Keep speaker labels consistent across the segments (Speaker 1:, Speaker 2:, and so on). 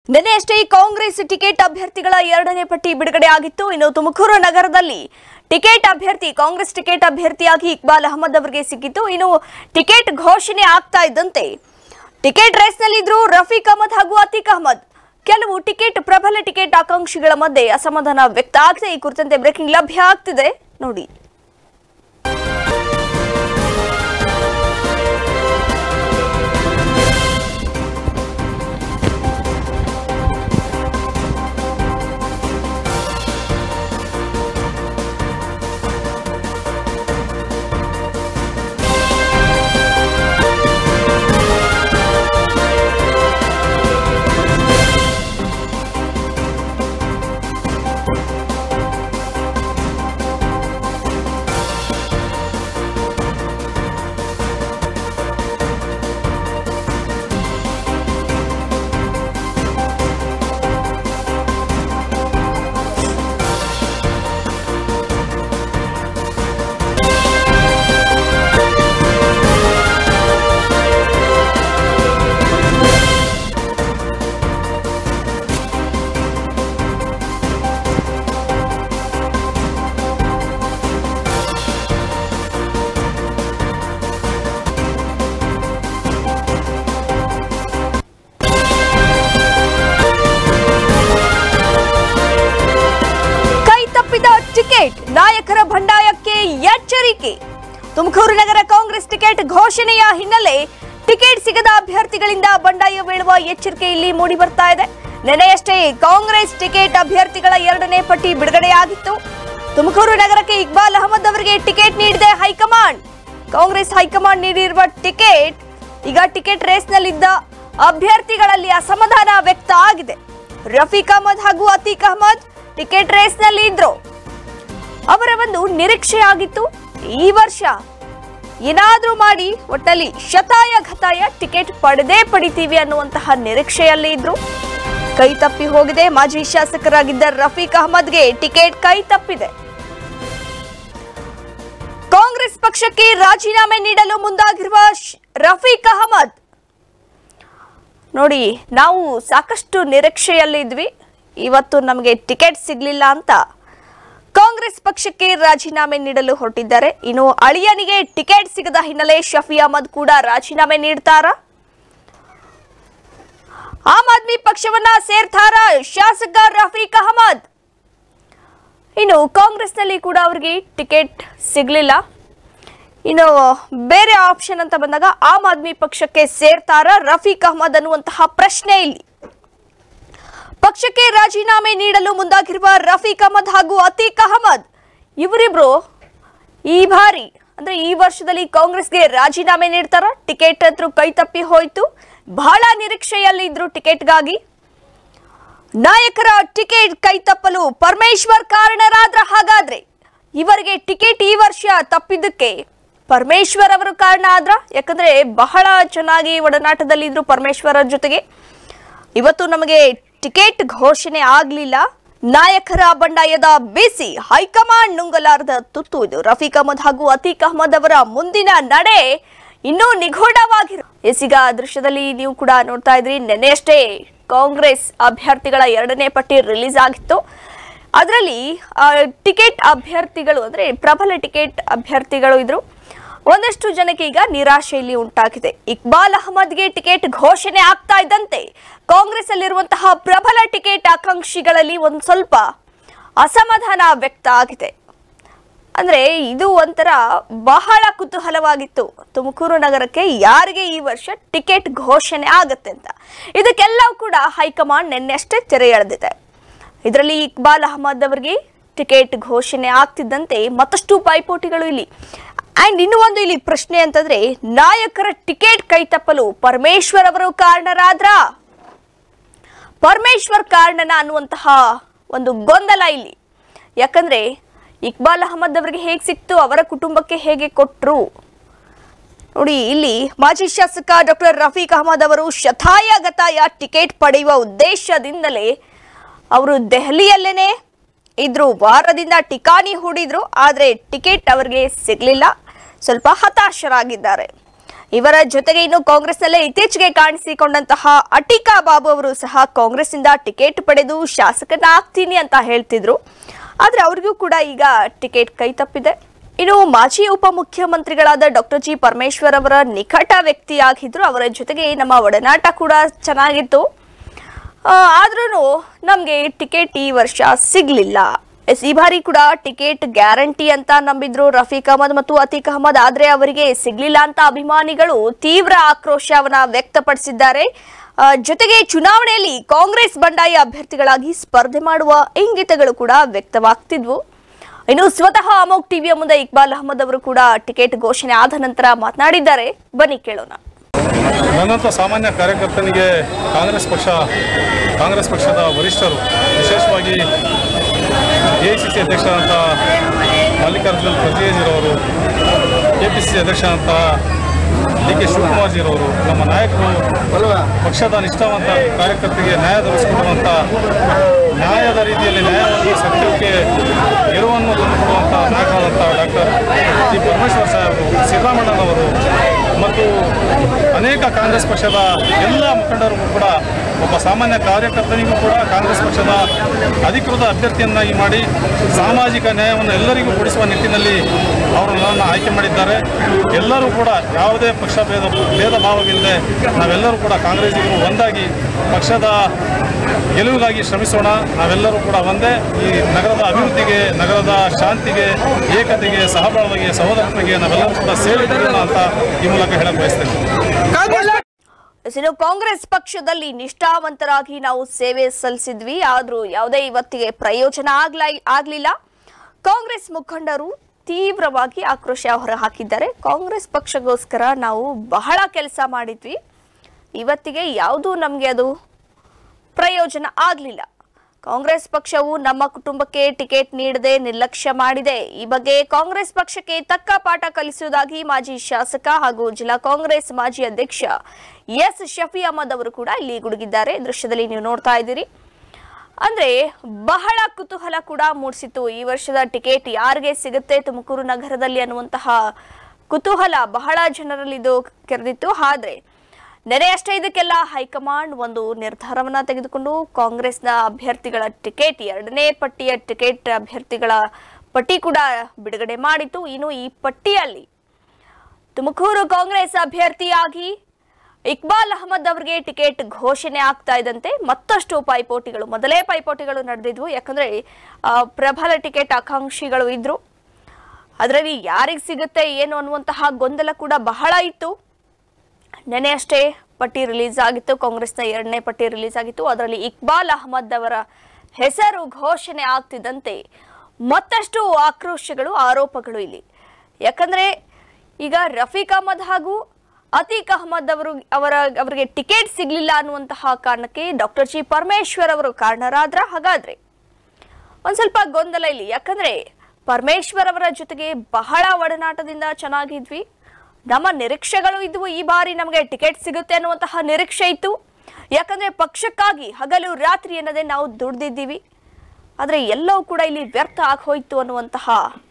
Speaker 1: ನಿನ್ನೆಯಷ್ಟೇ ಕಾಂಗ್ರೆಸ್ ಟಿಕೆಟ್ ಅಭ್ಯರ್ಥಿಗಳ ಎರಡನೇ ಪಟ್ಟಿ ಬಿಡುಗಡೆ ಆಗಿತ್ತು ಇನ್ನು ತುಮಕೂರು ನಗರದಲ್ಲಿ ಟಿಕೆಟ್ ಅಭ್ಯರ್ಥಿ ಕಾಂಗ್ರೆಸ್ ಟಿಕೆಟ್ ಅಭ್ಯರ್ಥಿಯಾಗಿ ಇಕ್ಬಾಲ್ ಅಹಮದ್ ಅವರಿಗೆ ಸಿಕ್ಕಿತ್ತು ಇನ್ನು ಟಿಕೆಟ್ ಘೋಷಣೆ ಆಗ್ತಾ ಇದ್ದಂತೆ ಟಿಕೆಟ್ ರೇಸ್ನಲ್ಲಿದ್ರು ರಫೀಕ್ ಅಹಮದ್ ಹಾಗೂ ಅತೀಕ್ ಅಹಮದ್ ಕೆಲವು ಟಿಕೆಟ್ ಪ್ರಬಲ ಟಿಕೆಟ್ ಆಕಾಂಕ್ಷಿಗಳ ಮಧ್ಯೆ ಅಸಮಾಧಾನ ವ್ಯಕ್ತ ಆಗ್ತಿದೆ ಈ ಕುರಿತಂತೆ ಬ್ರೇಕಿಂಗ್ ಲಭ್ಯ ಆಗ್ತಿದೆ ನೋಡಿ ಕೈ ತಪ್ಪಿದ ಟಿಕೆಟ್ ನಾಯಕರ ಬಂಡಾಯಕ್ಕೆ ಎಚ್ಚರಿಕೆ ತುಮಕೂರು ನಗರ ಕಾಂಗ್ರೆಸ್ ಟಿಕೆಟ್ ಘೋಷಣೆಯ ಹಿನ್ನೆಲೆ ಟಿಕೆಟ್ ಸಿಗದ ಅಭ್ಯರ್ಥಿಗಳಿಂದ ಬಂಡಾಯ ಬೀಳುವ ಎಚ್ಚರಿಕೆ ಇಲ್ಲಿ ಮೂಡಿ ಬರ್ತಾ ಇದೆ ನಿನ್ನೆಯಷ್ಟೇ ಕಾಂಗ್ರೆಸ್ ಟಿಕೆಟ್ ಅಭ್ಯರ್ಥಿಗಳ ಎರಡನೇ ಪಟ್ಟಿ ಬಿಡುಗಡೆಯಾಗಿತ್ತು ತುಮಕೂರು ನಗರಕ್ಕೆ ಇಕ್ಬಾಲ್ ಅಹಮದ್ ಅವರಿಗೆ ಟಿಕೆಟ್ ನೀಡಿದೆ ಹೈಕಮಾಂಡ್ ಕಾಂಗ್ರೆಸ್ ಹೈಕಮಾಂಡ್ ನೀಡಿರುವ ಟಿಕೆಟ್ ಈಗ ಟಿಕೆಟ್ ರೇಸ್ನಲ್ಲಿದ್ದ ಅಭ್ಯರ್ಥಿಗಳಲ್ಲಿ ಅಸಮಾಧಾನ ವ್ಯಕ್ತ ಆಗಿದೆ ರಫೀಕ್ ಅಹಮದ್ ಹಾಗೂ ಅತೀಕ್ ಅಹಮದ್ ಟಿಕೆಟ್ ರೇಸ್ನಲ್ಲಿ ಇದ್ರು ಅವರ ಒಂದು ನಿರೀಕ್ಷೆ ಆಗಿತ್ತು ಈ ವರ್ಷ ಏನಾದ್ರೂ ಮಾಡಿ ಒಟ್ಟಲ್ಲಿ ಶತಾಯ ಘತಾಯ ಟಿಕೆಟ್ ಪಡೆದೇ ಪಡಿತೀವಿ ಅನ್ನುವಂತಹ ನಿರೀಕ್ಷೆಯಲ್ಲಿ ಇದ್ರು ಕೈ ತಪ್ಪಿ ಹೋಗಿದೆ ಮಾಜಿ ಶಾಸಕರಾಗಿದ್ದ ರಫೀಕ್ ಅಹಮದ್ಗೆ ಟಿಕೆಟ್ ಕೈ ತಪ್ಪಿದೆ ಕಾಂಗ್ರೆಸ್ ಪಕ್ಷಕ್ಕೆ ರಾಜೀನಾಮೆ ನೀಡಲು ಮುಂದಾಗಿರುವ ಶ್- ರಫೀಕ್ ಅಹಮದ್ ನೋಡಿ ನಾವು ಸಾಕಷ್ಟು ನಿರೀಕ್ಷೆಯಲ್ಲಿದ್ವಿ ಇವತ್ತು ನಮಗೆ ಟಿಕೆಟ್ ಸಿಗ್ಲಿಲ್ಲ ಅಂತ ಕಾಂಗ್ರೆಸ್ ಪಕ್ಷಕ್ಕೆ ರಾಜೀನಾಮೆ ನೀಡಲು ಹೊರಟಿದ್ದಾರೆ ಇನ್ನು ಅಳಿಯನಿಗೆ ಟಿಕೆಟ್ ಸಿಗದ ಹಿನ್ನೆಲೆ ಶಫಿ ಅಹಮದ್ ಕೂಡ ರಾಜೀನಾಮೆ ನೀಡ್ತಾರಾ ಆಮ್ ಆದ್ಮಿ ಪಕ್ಷವನ್ನ ಸೇರ್ತಾರ ಶಾಸಕ ರಫೀಕ್ ಅಹಮದ್ ಇನ್ನು ಕಾಂಗ್ರೆಸ್ನಲ್ಲಿ ಕೂಡ ಅವರಿಗೆ ಟಿಕೆಟ್ ಸಿಗ್ಲಿಲ್ಲ ಇನ್ನು ಬೇರೆ ಆಪ್ಷನ್ ಅಂತ ಬಂದಾಗ ಆಮ್ ಆದ್ಮಿ ಪಕ್ಷಕ್ಕೆ ಸೇರ್ತಾರ ರಫೀಕ್ ಅಹಮದ್ ಅನ್ನುವಂತಹ ಪ್ರಶ್ನೆ ಇಲ್ಲಿ ಪಕ್ಷಕ್ಕೆ ರಾಜೀನಾಮೆ ನೀಡಲು ಮುಂದಾಗಿರುವ ರಫೀಕ್ ಅಹಮದ್ ಹಾಗೂ ಅತೀಕ್ ಅಹಮದ್ ಇವರಿಬ್ರು ಈ ಬಾರಿ ಅಂದ್ರೆ ಈ ವರ್ಷದಲ್ಲಿ ಕಾಂಗ್ರೆಸ್ಗೆ ರಾಜೀನಾಮೆ ನೀಡ್ತಾರ ಟಿಕೆಟ್ ಹತ್ರ ಕೈ ತಪ್ಪಿ ಹೋಯ್ತು ಬಹಳ ನಿರೀಕ್ಷೆಯಲ್ಲಿ ಇದ್ರು ಟಿಕೆಟ್ಗಾಗಿ ನಾಯಕರ ಟಿಕೆಟ್ ಕೈ ತಪ್ಪಲು ಪರಮೇಶ್ವರ್ ಕಾರಣರಾದ್ರ ಹಾಗಾದ್ರೆ ಇವರಿಗೆ ಟಿಕೆಟ್ ಈ ವರ್ಷ ತಪ್ಪಿದ್ದಕ್ಕೆ ಪರಮೇಶ್ವರ್ ಅವರು ಕಾರಣ ಆದ್ರ ಯಾಕಂದ್ರೆ ಬಹಳ ಚೆನ್ನಾಗಿ ಒಡನಾಟದಲ್ಲಿ ಇದ್ರು ಪರಮೇಶ್ವರ್ ಅವ್ರ ಜೊತೆಗೆ ಇವತ್ತು ನಮಗೆ ಟಿಕೆಟ್ ಘೋಷಣೆ ಆಗ್ಲಿಲ್ಲ ನಾಯಕರ ಬಂಡಾಯದ ಬಿಸಿ ಹೈಕಮಾಂಡ್ ನುಂಗಲಾರದ ತುತ್ತು ಇದು ರಫೀಕ್ ಅಹಮದ್ ಹಾಗೂ ಅತೀಕ್ ಅಹಮದ್ ಅವರ ಮುಂದಿನ ನಡೆ ಇನ್ನೂ ನಿಗೂಢವಾಗಿರು ಎಸ್ ಈಗ ದೃಶ್ಯದಲ್ಲಿ ನೀವು ಕೂಡ ನೋಡ್ತಾ ಇದ್ರಿ ನಿನ್ನೆಯಷ್ಟೇ ಕಾಂಗ್ರೆಸ್ ಅಭ್ಯರ್ಥಿಗಳ ಎರಡನೇ ಪಟ್ಟಿ ರಿಲೀಸ್ ಆಗಿತ್ತು ಅದರಲ್ಲಿ ಟಿಕೆಟ್ ಅಭ್ಯರ್ಥಿಗಳು ಅಂದ್ರೆ ಪ್ರಬಲ ಟಿಕೆಟ್ ಅಭ್ಯರ್ಥಿಗಳು ಇದ್ರು ಒಂದಷ್ಟು ಜನಕ್ಕೆ ಈಗ ನಿರಾಶೆ ಇಲ್ಲಿ ಉಂಟಾಗಿದೆ ಇಕ್ಬಾಲ್ ಅಹಮದ್ಗೆ ಟಿಕೆಟ್ ಘೋಷಣೆ ಆಗ್ತಾ ಇದ್ದಂತೆ ಕಾಂಗ್ರೆಸ್ ಅಲ್ಲಿರುವಂತಹ ಪ್ರಬಲ ಟಿಕೆಟ್ ಆಕಾಂಕ್ಷಿಗಳಲ್ಲಿ ಒಂದು ಸ್ವಲ್ಪ ಅಸಮಾಧಾನ ವ್ಯಕ್ತ ಆಗಿದೆ ಅಂದ್ರೆ ಇದು ಒಂಥರ ಬಹಳ ಕುತೂಹಲವಾಗಿತ್ತು ತುಮಕೂರು ನಗರಕ್ಕೆ ಯಾರಿಗೆ ಈ ವರ್ಷ ಟಿಕೆಟ್ ಘೋಷಣೆ ಆಗತ್ತೆ ಅಂತ ಇದಕ್ಕೆಲ್ಲವೂ ಕೂಡ ಹೈಕಮಾಂಡ್ ನಿನ್ನೆಷ್ಟೇ ತೆರೆ ಎಳೆದಿದೆ ಇದರಲ್ಲಿ ಇಕ್ಬಾಲ್ ಅಹಮದ್ ಅವರಿಗೆ ಟಿಕೆಟ್ ಘೋಷಣೆ ಆಗ್ತಿದ್ದಂತೆ ಮತ್ತಷ್ಟು ಪೈಪೋಟಿಗಳು ಇಲ್ಲಿ ಅಂಡ್ ಇನ್ನು ಒಂದು ಇಲ್ಲಿ ಪ್ರಶ್ನೆ ಅಂತಂದ್ರೆ ನಾಯಕರ ಟಿಕೆಟ್ ಕೈ ತಪ್ಪಲು ಪರಮೇಶ್ವರ್ ಅವರು ಕಾರಣರಾದ್ರ ಪರಮೇಶ್ವರ್ ಕಾರಣನ ಅನ್ನುವಂತಹ ಒಂದು ಗೊಂದಲ ಇಲ್ಲಿ ಯಾಕಂದ್ರೆ ಇಕ್ಬಾಲ್ ಅಹಮದ್ ಅವರಿಗೆ ಹೇಗೆ ಸಿಕ್ತು ಅವರ ಕುಟುಂಬಕ್ಕೆ ಹೇಗೆ ಕೊಟ್ರು ನೋಡಿ ಇಲ್ಲಿ ಮಾಜಿ ಶಾಸಕ ಡಾಕ್ಟರ್ ರಫೀಕ್ ಅಹಮದ್ ಅವರು ಶತಾಯ ಗತಾಯ ಟಿಕೆಟ್ ಪಡೆಯುವ ಉದ್ದೇಶದಿಂದಲೇ ಅವರು ದೆಹಲಿಯಲ್ಲೇನೆ ಇದ್ರು ವಾರದಿಂದ ಟಿಕಾಣಿ ಹೂಡಿದ್ರು ಆದ್ರೆ ಟಿಕೆಟ್ ಅವರಿಗೆ ಸಿಗ್ಲಿಲ್ಲ ಸ್ವಲ್ಪ ಹತಾಶರಾಗಿದ್ದಾರೆ ಇವರ ಜೊತೆಗೆ ಇನ್ನು ಕಾಂಗ್ರೆಸ್ನಲ್ಲೇ ಇತ್ತೀಚೆಗೆ ಕಾಣಿಸಿಕೊಂಡಂತಹ ಅಟಿಕಾ ಬಾಬು ಅವರು ಸಹ ಕಾಂಗ್ರೆಸ್ನಿಂದ ಟಿಕೆಟ್ ಪಡೆದು ಶಾಸಕನ ಆಗ್ತೀನಿ ಅಂತ ಹೇಳ್ತಿದ್ರು ಆದ್ರೆ ಅವ್ರಿಗೂ ಕೂಡ ಈಗ ಟಿಕೆಟ್ ಕೈ ತಪ್ಪಿದೆ ಇನ್ನು ಮಾಜಿ ಉಪಮುಖ್ಯಮಂತ್ರಿಗಳಾದ ಡಾಕ್ಟರ್ ಜಿ ಪರಮೇಶ್ವರ್ ಅವರ ನಿಕಟ ವ್ಯಕ್ತಿಯಾಗಿದ್ರು ಅವರ ಜೊತೆಗೆ ನಮ್ಮ ಒಡನಾಟ ಕೂಡ ಚೆನ್ನಾಗಿತ್ತು ಆದ್ರೂ ನಮಗೆ ಟಿಕೆಟ್ ಈ ವರ್ಷ ಸಿಗ್ಲಿಲ್ಲ ಎಸ್ ಈ ಬಾರಿ ಕೂಡ ಟಿಕೆಟ್ ಗ್ಯಾರಂಟಿ ಅಂತ ನಂಬಿದ್ರು ರಫೀಕ್ ಅಹಮದ್ ಮತ್ತು ಅತೀಕ್ ಅಹಮದ್ ಆದ್ರೆ ಅವರಿಗೆ ಸಿಗ್ಲಿಲ್ಲ ಅಂತ ಅಭಿಮಾನಿಗಳು ತೀವ್ರ ಆಕ್ರೋಶವನ್ನ ವ್ಯಕ್ತಪಡಿಸಿದ್ದಾರೆ ಆ, ಜೊತೆಗೆ ಚುನಾವಣೆಯಲ್ಲಿ ಕಾಂಗ್ರೆಸ್ ಬಂಡಾಯ ಅಭ್ಯರ್ಥಿಗಳಾಗಿ ಸ್ಪರ್ಧೆ ಮಾಡುವ ಇಂಗಿತಗಳು ಕೂಡ ವ್ಯಕ್ತವಾಗ್ತಿದ್ವು ಇನ್ನು ಸ್ವತಃ ಅಮೋಕ್ ಟಿವಿಯ ಮುಂದೆ ಇಕ್ಬಾಲ್ ಅಹಮದ್ ಅವರು ಕೂಡ ಟಿಕೆಟ್ ಘೋಷಣೆ ಆದ ನಂತರ ಮಾತನಾಡಿದ್ದಾರೆ ಬನ್ನಿ ಕೇಳೋಣ
Speaker 2: ನನ್ನಂಥ ಸಾಮಾನ್ಯ ಕಾರ್ಯಕರ್ತನಿಗೆ ಕಾಂಗ್ರೆಸ್ ಪಕ್ಷ ಕಾಂಗ್ರೆಸ್ ಪಕ್ಷದ ವರಿಷ್ಠರು ವಿಶೇಷವಾಗಿ ಎ ಸಿ ಸಿ ಅಧ್ಯಕ್ಷರಾದಂಥ ಮಲ್ಲಿಕಾರ್ಜುನ್ ಖರ್ಗೆಜಿರವರು ಕೆ ಪಿ ಸಿ ಸಿ ಅಧ್ಯಕ್ಷರಾದಂಥ ಡಿ ಕೆ ಶಿವಕುಮಾರ್ಜಿರವರು ನಮ್ಮ ನಾಯಕರು ಪಕ್ಷದ ನಿಷ್ಠಾವಂತ ಕಾರ್ಯಕರ್ತರಿಗೆ ನ್ಯಾಯ ದೊರಕಿಸಿಕೊಡುವಂಥ ನ್ಯಾಯದ ರೀತಿಯಲ್ಲಿ ನ್ಯಾಯವನ್ನು ಸತ್ಯಕ್ಕೆ ಗೆಲುವನ್ನು ತಂದುಕೊಡುವಂಥ ನಾಯಕರಾದಂಥ ಡಾಕ್ಟರ್ ಜಿ ಪರಮೇಶ್ವರ್ ಸಾಹೇಬರು ಸಿದ್ದರಾಮಣ್ಣನವರು ಮತ್ತು ಅನೇಕ ಕಾಂಗ್ರೆಸ್ ಪಕ್ಷದ ಎಲ್ಲ ಮುಖಂಡರಿಗೂ ಕೂಡ ಒಬ್ಬ ಸಾಮಾನ್ಯ ಕಾರ್ಯಕರ್ತನಿಗೂ ಕೂಡ ಕಾಂಗ್ರೆಸ್ ಪಕ್ಷದ ಅಧಿಕೃತ ಅಭ್ಯರ್ಥಿಯನ್ನಾಗಿ ಮಾಡಿ ಸಾಮಾಜಿಕ ನ್ಯಾಯವನ್ನು ಎಲ್ಲರಿಗೂ ಕೊಡಿಸುವ ನಿಟ್ಟಿನಲ್ಲಿ ಅವರು ನನ್ನನ್ನು ಆಯ್ಕೆ ಮಾಡಿದ್ದಾರೆ ಎಲ್ಲರೂ ಕೂಡ ಯಾವುದೇ ಪಕ್ಷ ಭೇದ ಭೇದ ಭಾವವಿಲ್ಲದೆ ನಾವೆಲ್ಲರೂ ಕೂಡ ಕಾಂಗ್ರೆಸ್ಸಿಗರು ಒಂದಾಗಿ ಪಕ್ಷದ ಗೆಲುವಿಗಾಗಿ ಶ್ರಮಿಸೋಣ ನಾವೆಲ್ಲರೂ ಕೂಡ ಒಂದೇ ಈ ನಗರದ ಅಭಿವೃದ್ಧಿಗೆ ನಗರದ ಶಾಂತಿಗೆ ಏಕತೆಗೆ ಸಹಬಾಳ್ವೆಗೆ ಸಹೋದರತೆಗೆ ನಾವೆಲ್ಲರೂ ಕೂಡ ಸೇರಿ ಬರೋಣ ಅಂತ ಈ ಮೂಲಕ ಹೇಳಕ್ ಬಯಸ್ತೇನೆ
Speaker 1: ಇನ್ನು ಕಾಂಗ್ರೆಸ್ ಪಕ್ಷದಲ್ಲಿ ನಿಷ್ಠಾವಂತರಾಗಿ ನಾವು ಸೇವೆ ಸಲ್ಲಿಸಿದ್ವಿ ಆದ್ರೂ ಯಾವುದೇ ಇವತ್ತಿಗೆ ಪ್ರಯೋಜನ ಆಗ್ಲ ಆಗ್ಲಿಲ್ಲ ಕಾಂಗ್ರೆಸ್ ಮುಖಂಡರು ತೀವ್ರವಾಗಿ ಆಕ್ರೋಶ ಹೊರಹಾಕಿದ್ದಾರೆ ಕಾಂಗ್ರೆಸ್ ಪಕ್ಷಗೋಸ್ಕರ ನಾವು ಬಹಳ ಕೆಲಸ ಮಾಡಿದ್ವಿ ಇವತ್ತಿಗೆ ಯಾವುದೂ ನಮಗೆ ಅದು ಪ್ರಯೋಜನ ಆಗಲಿಲ್ಲ ಕಾಂಗ್ರೆಸ್ ಪಕ್ಷವು ನಮ್ಮ ಕುಟುಂಬಕ್ಕೆ ಟಿಕೆಟ್ ನೀಡದೆ ನಿರ್ಲಕ್ಷ್ಯ ಮಾಡಿದೆ ಈ ಬಗ್ಗೆ ಕಾಂಗ್ರೆಸ್ ಪಕ್ಷಕ್ಕೆ ತಕ್ಕ ಪಾಠ ಕಲಿಸುವುದಾಗಿ ಮಾಜಿ ಶಾಸಕ ಹಾಗೂ ಜಿಲ್ಲಾ ಕಾಂಗ್ರೆಸ್ ಮಾಜಿ ಅಧ್ಯಕ್ಷ ಎಸ್ ಶಫಿ ಅಹಮದ್ ಅವರು ಕೂಡ ಇಲ್ಲಿ ಗುಡುಗಿದ್ದಾರೆ ದೃಶ್ಯದಲ್ಲಿ ನೀವು ನೋಡ್ತಾ ಇದ್ದೀರಿ ಅಂದ್ರೆ ಬಹಳ ಕುತೂಹಲ ಕೂಡ ಮೂಡಿಸಿತ್ತು ಈ ವರ್ಷದ ಟಿಕೆಟ್ ಯಾರಿಗೆ ಸಿಗುತ್ತೆ ತುಮಕೂರು ನಗರದಲ್ಲಿ ಅನ್ನುವಂತಹ ಕುತೂಹಲ ಬಹಳ ಜನರಲ್ಲಿ ಇದು ಕೆರೆದಿತ್ತು ಆದ್ರೆ ನೆರೆ ಅಷ್ಟೇ ಇದಕ್ಕೆಲ್ಲ ಹೈಕಮಾಂಡ್ ಒಂದು ನಿರ್ಧಾರವನ್ನ ತೆಗೆದುಕೊಂಡು ಕಾಂಗ್ರೆಸ್ನ ಅಭ್ಯರ್ಥಿಗಳ ಟಿಕೆಟ್ ಎರಡನೇ ಪಟ್ಟಿಯ ಟಿಕೆಟ್ ಅಭ್ಯರ್ಥಿಗಳ ಪಟ್ಟಿ ಕೂಡ ಬಿಡುಗಡೆ ಮಾಡಿತ್ತು ಇನ್ನು ಈ ಪಟ್ಟಿಯಲ್ಲಿ ತುಮಕೂರು ಕಾಂಗ್ರೆಸ್ ಅಭ್ಯರ್ಥಿಯಾಗಿ ಇಕ್ಬಾಲ್ ಅಹಮದ್ ಅವರಿಗೆ ಟಿಕೆಟ್ ಘೋಷಣೆ ಆಗ್ತಾ ಇದ್ದಂತೆ ಮತ್ತಷ್ಟು ಪೈಪೋಟಿಗಳು ಮೊದಲೇ ಪೈಪೋಟಿಗಳು ನಡೆದಿದ್ವು ಯಾಕಂದ್ರೆ ಆ, ಪ್ರಬಲ ಟಿಕೆಟ್ ಆಕಾಂಕ್ಷಿಗಳು ಇದ್ರು ಅದರಲ್ಲಿ ಯಾರಿಗೆ ಸಿಗುತ್ತೆ ಏನು ಅನ್ನುವಂತಹ ಗೊಂದಲ ಕೂಡ ಬಹಳ ಇತ್ತು ನೆನೆ ಅಷ್ಟೇ ಪಟ್ಟಿ ರಿಲೀಸ್ ಆಗಿತ್ತು ಕಾಂಗ್ರೆಸ್ನ ಎರಡನೇ ಪಟ್ಟಿ ರಿಲೀಸ್ ಆಗಿತ್ತು ಅದರಲ್ಲಿ ಇಕ್ಬಾಲ್ ಅಹಮದ್ ಅವರ ಹೆಸರು ಘೋಷಣೆ ಆಗ್ತಿದ್ದಂತೆ ಮತ್ತಷ್ಟು ಆಕ್ರೋಶಗಳು ಆರೋಪಗಳು ಇಲ್ಲಿ ಯಾಕಂದ್ರೆ ಈಗ ರಫೀಕ್ ಅಹಮದ್ ಹಾಗೂ ಅತೀಕ್ ಅಹಮದ್ ಅವರು ಅವರ ಅವರಿಗೆ ಟಿಕೆಟ್ ಸಿಗ್ಲಿಲ್ಲ ಅನ್ನುವಂತಹ ಕಾರಣಕ್ಕೆ ಡಾಕ್ಟರ್ ಜಿ ಪರಮೇಶ್ವರ್ ಅವರು ಕಾರಣರಾದ್ರ ಹಾಗಾದ್ರೆ ಒಂದ್ ಸ್ವಲ್ಪ ಗೊಂದಲ ಇಲ್ಲಿ ಯಾಕಂದ್ರೆ ಪರಮೇಶ್ವರ್ ಅವರ ಜೊತೆಗೆ ಬಹಳ ಒಡನಾಟದಿಂದ ಚೆನ್ನಾಗಿದ್ವಿ ನಮ್ಮ ನಿರೀಕ್ಷೆಗಳು ಇದ್ವು ಈ ಬಾರಿ ನಮಗೆ ಟಿಕೆಟ್ ಸಿಗುತ್ತೆ ಅನ್ನುವಂತಹ ನಿರೀಕ್ಷೆ ಇತ್ತು ಯಾಕಂದ್ರೆ ಪಕ್ಷಕ್ಕಾಗಿ ಹಗಲು ರಾತ್ರಿ ಎನ್ನದೆ ನಾವು ದುಡ್ದಿದ್ದೀವಿ ಆದ್ರೆ ಎಲ್ಲವೂ ಕೂಡ ಇಲ್ಲಿ ವ್ಯರ್ಥ ಆಗೋಯ್ತು ಅನ್ನುವಂತಹ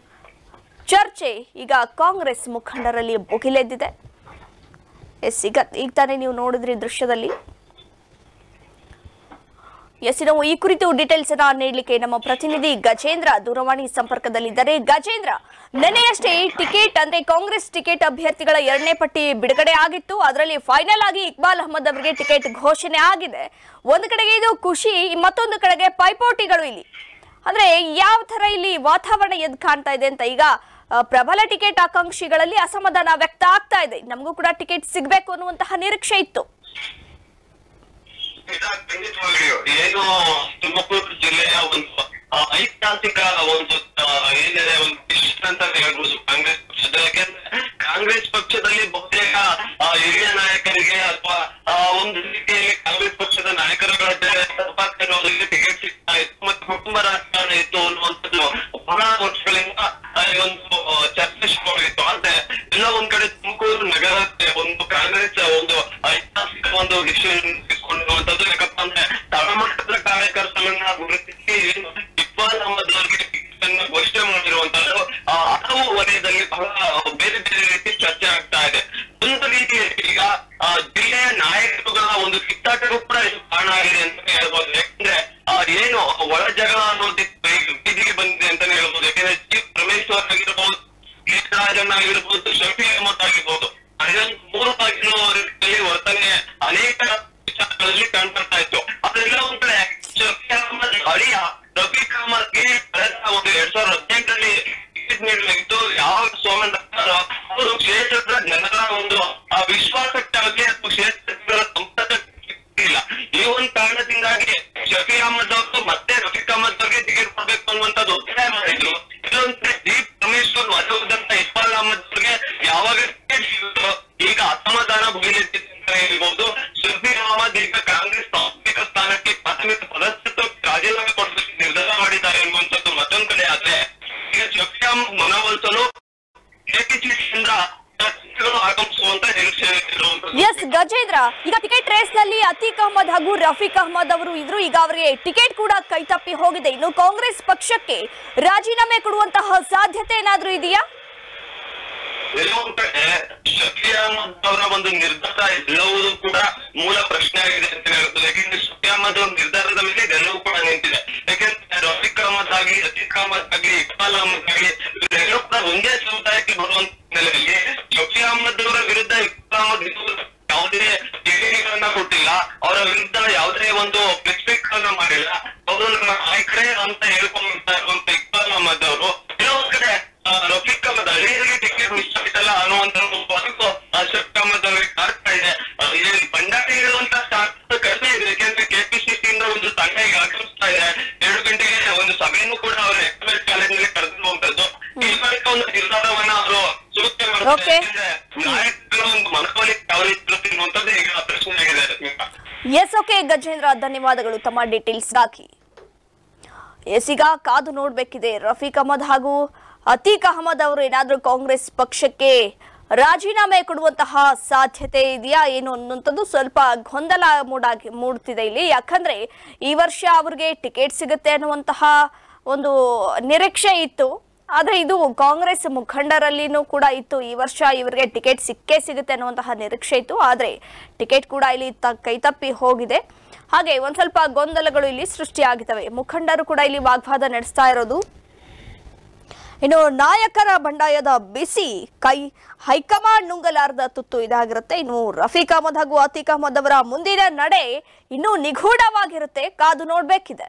Speaker 1: ಚರ್ಚೆ ಈಗ ಕಾಂಗ್ರೆಸ್ ಮುಖಂಡರಲ್ಲಿ ಭುಗಿಲೆದ್ದಿದೆ ಎಸ್ ಈಗ ಈಗ ತಾನೇ ನೀವು ನೋಡಿದ್ರಿ ದೃಶ್ಯದಲ್ಲಿ ಎಸ್ ನಾವು ಈ ಕುರಿತು ಡೀಟೇಲ್ಸ್ ಅನ್ನ ನೀಡಲಿಕ್ಕೆ ನಮ್ಮ ಪ್ರತಿನಿಧಿ ಗಜೇಂದ್ರ ದೂರವಾಣಿ ಸಂಪರ್ಕದಲ್ಲಿದ್ದಾರೆ ಗಜೇಂದ್ರ ನೆನೆಯಷ್ಟೇ ಟಿಕೆಟ್ ಅಂದ್ರೆ ಕಾಂಗ್ರೆಸ್ ಟಿಕೆಟ್ ಅಭ್ಯರ್ಥಿಗಳ ಎರಡನೇ ಪಟ್ಟಿ ಬಿಡುಗಡೆ ಆಗಿತ್ತು ಅದರಲ್ಲಿ ಫೈನಲ್ ಆಗಿ ಇಕ್ಬಾಲ್ ಅಹಮದ್ ಅವರಿಗೆ ಟಿಕೆಟ್ ಘೋಷಣೆ ಆಗಿದೆ ಒಂದು ಕಡೆಗೆ ಇದು ಖುಷಿ ಮತ್ತೊಂದು ಕಡೆಗೆ ಪೈಪೋಟಿಗಳು ಇಲ್ಲಿ ಅಂದ್ರೆ ಯಾವ ತರ ಇಲ್ಲಿ ವಾತಾವರಣ ಎದ್ದು ಕಾಣ್ತಾ ಇದೆ ಅಂತ ಈಗ ಆ, ಪ್ರಬಲ ಟಿಕೆಟ್ ಆಕಾಂಕ್ಷಿಗಳಲ್ಲಿ ಅಸಮಾಧಾನ ವ್ಯಕ್ತ ಆಗ್ತಾ ಇದೆ ನಮಗೂ ಕೂಡ ಟಿಕೆಟ್ ಸಿಗ್ಬೇಕು ಅನ್ನುವಂತಹ ನಿರೀಕ್ಷೆ ಇತ್ತು
Speaker 3: ಖಂಡಿತವಾಗಿಯೂ ಏನು ತುಮಕೂರು ಜಿಲ್ಲೆಯ ಒಂದು ಆ, ಐತಿಹಾಸಿಕ ಒಂದು ಆ, ಏನಿದೆ ಒಂದು ಡಿಸಿಷನ್ ಅಂತ ಹೇಳ್ಬೋದು ಕಾಂಗ್ರೆಸ್ ಪಕ್ಷದ ಯಾಕೆಂದ್ರೆ ಕಾಂಗ್ರೆಸ್ ಪಕ್ಷದಲ್ಲಿ ಬಹುತೇಕ ಆ, ಹಿರಿಯ ನಾಯಕರಿಗೆ ಅಥವಾ ಆ, ಒಂದು ರೀತಿಯಲ್ಲಿ ಕಾಂಗ್ರೆಸ್ ಪಕ್ಷದ ನಾಯಕರುಗಳ ಅವರಿಗೆ ಟಿಕೆಟ್ ಸಿಗ್ತಾ ಇತ್ತು ಮತ್ತು ಕುಟುಂಬ ರಾಜಕಾರಣ ಇತ್ತು ಅನ್ನುವಂಥದ್ದು ಬಹಳ ವರ್ಷಗಳಿಂದ ಆ, ಈ ಒಂದು ಆ, ಚರ್ಚೆ ಶುರುವಾಗಿತ್ತು ಆದ್ರೆ ಎಲ್ಲ ಒಂದ್ ಕಡೆ ತುಮಕೂರು ನಗರಕ್ಕೆ ಒಂದು ಕಾಂಗ್ರೆಸ್ ಒಂದು ಐತಿಹಾಸಿಕ ಒಂದು ಡಿಸಿಷನ್ ತೆಗೆದುಕೊಳ್ಳುವಂಥದ್ದು ಯಾಕಪ್ಪ ಅಂದ್ರೆ ತಳಮಟ್ಟದ ಕಾರ್ಯಕರ್ತರನ್ನ ಗುರುತಿಸಿ ಏನು ಇಕ್ಬಾಲ್ ಅಹಮದ್ ಅವರಿಗೆ ಟಿಕೆಟ್ ಅನ್ನು ಘೋಷಣೆ ಮಾಡಿರುವಂತದ್ದು ಆ ಹಲವು ವಲಯದಲ್ಲಿ ಬಹಳ ಬೇರೆ ಬೇರೆ ರೀತಿ ಚರ್ಚೆ ಆಗ್ತಾ ಇದೆ ಒಂದು ರೀತಿ ನಾಯಕರುಗಳ ಒಂದು ಕಿತ್ತಾಟಕ್ಕೂ ಕೂಡ ಇದು ಕಾರಣ ಆಗಿದೆ ಅಂತ ಹೇಳ್ಬೋದು ಯಾಕಂದ್ರೆ ಆ ಏನು ಒಳ ಜಗಳ ಅನ್ನೋದು ಬೀದಿಗೆ ಬಂದಿದೆ ಅಂತಾನೆ ಹೇಳ್ಬೋದು ಯಾಕಂದ್ರೆ ಜಿ ಪರಮೇಶ್ವರ್ ಆಗಿರ್ಬೋದು ರಾಜಣ್ಣ ಆಗಿರ್ಬೋದು ಶಫಿ ಅಹಮದ್ ಆಗಿರ್ಬೋದು ಅದೊಂದು ಮೂರು ಆಗಿರೋ ರೀತಿಯಲ್ಲಿ ವರ್ತನೆ ಅನೇಕ ವಿಚಾರಗಳಲ್ಲಿ ಕಂಡ್ಬರ್ತಾ ಇತ್ತು ಅದೆಲ್ಲ ಒಂದ್ ಕಡೆ ಶಫಿ ಅಹಮದ್ ಅಳಿಯ ರಫೀಕ್ ಅಹಮದ್ಗೆ ಕಳೆದ ಒಂದು ಎರಡ್ ಸಾವಿರದ ಹದಿನೆಂಟರಲ್ಲಿ ಟಿಕೆಟ್ ನೀಡಲಾಗಿತ್ತು ಯಾವ ಸೋಮಣ್ಣ ಅವರು ಕ್ಷೇತ್ರದ ಜನರ ಒಂದು ಆ ವಿಶ್ವಾಸಕ್ಕಾಗಿ ಅಥವಾ ಕ್ಷೇತ್ರದ ಸಂಪರ್ಕಕ್ಕೆ ಇಲ್ಲ ಈ ಒಂದು ಕಾರಣದಿಂದಾಗಿ ಶಫಿ ಅಹಮದ್ ಅವರು ಮತ್ತೆ ರಫೀಕ್ ಅಹಮದ್ ಅವ್ರಿಗೆ ಟಿಕೆಟ್ ಕೊಡ್ಬೇಕು ಅನ್ನುವಂಥದ್ದು ಒತ್ತಾಯ ಮಾಡಿದ್ರು ಇನ್ನೊಂದ್ ಕಡೆ ಜಿ ಪರಮೇಶ್ವರ್ ವಧುದಂತ ಇಕ್ಬಾಲ್ ಅಹಮದ್ ಅವ್ರಿಗೆ ಯಾವಾಗ ಟಿಕೆಟ್ ಸಿಗುತ್ತೋ ಈಗ ಅಸಮಾಧಾನ ಭುಗಿಲೆತ್ತಿದೆ ಅಂತ ಹೇಳ್ಬೋದು ಶಫಿ ಅಹಮದ್ ಈಗ ಕಾಂಗ್ರೆಸ್ ಪ್ರಾಥಮಿಕ ಸ್ಥಾನಕ್ಕೆ ಪ್ರಾಥಮಿಕ ಸದಸ್ಯತ್ವಕ್ಕೆ ರಾಜೀನಾಮೆ ಕೊಡಬೇಕು ನಿರ್ಧಾರ ಮಾಡಿದ್ದಾರೆ ಎನ್ನುವಂಥದ್ದು ಮತ್ತೊಂದ್ ಕಡೆ ಆದ್ರೆ ಈಗ ಶಫಿ ಅಹಮದ್ ಮನವೊಲಿಸಲು ಕೆಪಿಸಿಸಿಯಿಂದ ಸದಸ್ಯರು ಆಗಮಿಸುವಂತ ನಿರೀಕ್ಷೆ ಇರುವಂತದ್ದು
Speaker 1: ಎಸ್ ಗಜೇಂದ್ರ ಈಗ ಟಿಕೆಟ್ ರೇಸ್ ನಲ್ಲಿ ಅತೀಕ್ ಅಹಮದ್ ಹಾಗೂ ರಫೀಕ್ ಅಹಮದ್ ಅವರು ಇದ್ರು ಈಗ ಅವರಿಗೆ ಟಿಕೆಟ್ ಕೂಡ ಕೈತಪ್ಪಿ ಹೋಗಿದೆ ಇನ್ನು ಕಾಂಗ್ರೆಸ್ ಪಕ್ಷಕ್ಕೆ ರಾಜೀನಾಮೆ ಕೊಡುವಂತಹ ಸಾಧ್ಯತೆ ಏನಾದ್ರೂ ಇದೆಯಾ
Speaker 3: ಎಲ್ಲೋ ಒಂದ್ ಕಡೆ ಶಫಿ ಅಹಮದ್ ಅವರ ಒಂದು ನಿರ್ಧಾರ ಎಲ್ಲವೂ ಕೂಡ ಮೂಲ ಪ್ರಶ್ನೆ ಆಗಿದೆ ಅಂತ ಹೇಳ್ಬೋದು ಯಾಕೆಂದ್ರೆ ಶಫಿ ಅಹಮದ್ ಅವರ ನಿರ್ಧಾರದ ಮೇಲೆ ಇದೆಲ್ಲವೂ ಕೂಡ ನಿಂತಿದೆ ಯಾಕೆಂದ್ರೆ ರಫೀಕ್ ಅಹಮದ್ ಆಗ್ಲಿ ಅತೀಕ್ ಅಹಮದ್ ಆಗ್ಲಿ ಇಕ್ಬಾಲ್ ಅಹಮದ್ ಆಗ್ಲಿ ಇವರೆಲ್ಲರೂ ಕೂಡ ಒಂದೇ ಸಮುದಾಯಕ್ಕೆ ಬರುವಂತ ಹಿನ್ನೆಲೆಯಲ್ಲಿ ಶಫಿ ಅಹಮದ್ ಅವರ ವಿರುದ್ಧ ಇಕ್ಬಾಲ್ ಅಹಮದ್ ಇದು ಯಾವುದೇ ಹೇಳಿಕೆಗಳನ್ನ ಕೊಟ್ಟಿಲ್ಲ ಅವರ ವಿರುದ್ಧ ಯಾವುದೇ ಒಂದು ಸ್ಪೆಸಿಫಿಕ್ ಗಳನ್ನ ಮಾಡಿಲ್ಲ ಅವರು ನಮ್ಮ ನಾಯಕರೇ ಅಂತ ಹೇಳ್ಕೊಂಡ್ಬಿಡ್ತಾ ಇರುವಂತ ಇಕ್ಬಾಲ್ ಅಹಮದ್ ಅವರು ಎಲ್ಲೋ ಒಂದ್ ಕಡೆ ಆ, ರಫೀಕ್ ಅಹಮದ್ ಹಳ್ಳಿಯರಿಗೆ ಟಿಕೆಟ್ ಮಿಸ್ ಆಯ್ತಲ್ಲ ಅನ್ನುವಂತ ಒಂದು ಬದುಕು ಶಫೀಕ್ ಅಹಮದ್ ಅವರಿಗೆ ಕಾಡ್ತಾ ಇದೆ ಆ, ಇಲ್ಲಿ ಬಂಡಾಟ ಹೇಳುವಂತ ಶಾಸಕ ಕಡಿಮೆ ಇದೆ ಯಾಕೆಂದ್ರೆ ಕೆಪಿಸಿಸಿಯಿಂದ ಒಂದು ತಂಡ ಈಗ ಆಗಮಿಸ್ತಾ ಇದೆ ಎರಡು ಗಂಟೆಗೆ ಒಂದು ಸಭೆಯನ್ನು ಕೂಡ ಅವರು ಎಕ್ಸ್ಪ್ರೆಸ್ ಕಾಲೇಜಿನಲ್ಲಿ ಕರೆದಿರುವಂತದ್ದು ಈ ಬಳಿಕ ಒಂದು ನಿರ್ಧಾರವನ್ನ ಅವರು ಸೂಚನೆ ಮಾಡ್ತಾರೆ
Speaker 1: Okay.
Speaker 3: ಯಾಕೆಂದ್ರೆ ನಾಯಕರ ಒಂದು ಮನವೊಲಿಕೆ ಯಾವ ರೀತಿ ಇರುತ್ತೆ ಅನ್ನುವಂಥದ್ದು ಈಗ ಪ್ರಶ್ನೆ ಆಗಿದೆ ರಶ್ಮಿಕಾ
Speaker 1: ಎಸ್ ಓಕೆ ಗಜೇಂದ್ರ ಧನ್ಯವಾದಗಳು ತಮ್ಮ ಡೀಟೇಲ್ಸ್ಗಾಗಿ ಎಸ್ ಈಗ ಕಾದು ನೋಡ್ಬೇಕಿದೆ ರಫೀಕ್ ಅಹಮದ್ ಹಾಗೂ ಅತೀಕ್ ಅಹಮದ್ ಅವರು ಏನಾದ್ರೂ ಕಾಂಗ್ರೆಸ್ ಪಕ್ಷಕ್ಕೆ ರಾಜೀನಾಮೆ ಕೊಡುವಂತಹ ಸಾಧ್ಯತೆ ಇದೆಯಾ ಏನು ಅನ್ನುವಂಥದ್ದು ಸ್ವಲ್ಪ ಗೊಂದಲ ಮೂಡಾಗಿ ಮೂಡ್ತಿದೆ ಇಲ್ಲಿ ಯಾಕಂದ್ರೆ ಈ ವರ್ಷ ಅವ್ರಿಗೆ ಟಿಕೆಟ್ ಸಿಗುತ್ತೆ ಅನ್ನುವಂತಹ ಒಂದು ನಿರೀಕ್ಷೆ ಇತ್ತು ಆದ್ರೆ ಇದು ಕಾಂಗ್ರೆಸ್ ಮುಖಂಡರಲ್ಲಿನೂ ಕೂಡ ಇತ್ತು ಈ ವರ್ಷ ಇವರಿಗೆ ಟಿಕೆಟ್ ಸಿಕ್ಕೇ ಸಿಗುತ್ತೆ ಅನ್ನುವಂತಹ ನಿರೀಕ್ಷೆ ಇತ್ತು ಆದ್ರೆ ಟಿಕೆಟ್ ಕೂಡ ಇಲ್ಲಿ ತ ಕೈತಪ್ಪಿ ಹೋಗಿದೆ ಹಾಗೆ ಒಂದ್ ಸ್ವಲ್ಪ ಗೊಂದಲಗಳು ಇಲ್ಲಿ ಸೃಷ್ಟಿಯಾಗಿದ್ದಾವೆ ಮುಖಂಡರು ಕೂಡ ಇಲ್ಲಿ ವಾಗ್ವಾದ ನಡೆಸ್ತಾ ಇರೋದು ಇನ್ನು ನಾಯಕರ ಬಂಡಾಯದ ಬಿಸಿ ಕೈ ಹೈಕಮಾಂಡ್ ನುಂಗಲಾರದ ತುತ್ತು ಇದಾಗಿರುತ್ತೆ ಇನ್ನು ರಫೀಕ್ ಅಹಮದ್ ಹಾಗೂ ಅತೀಕ್ ಅಹಮದ್ ಅವರ ಮುಂದಿನ ನಡೆ ಇನ್ನೂ ನಿಗೂಢವಾಗಿರುತ್ತೆ ಕಾದು ನೋಡ್ಬೇಕಿದೆ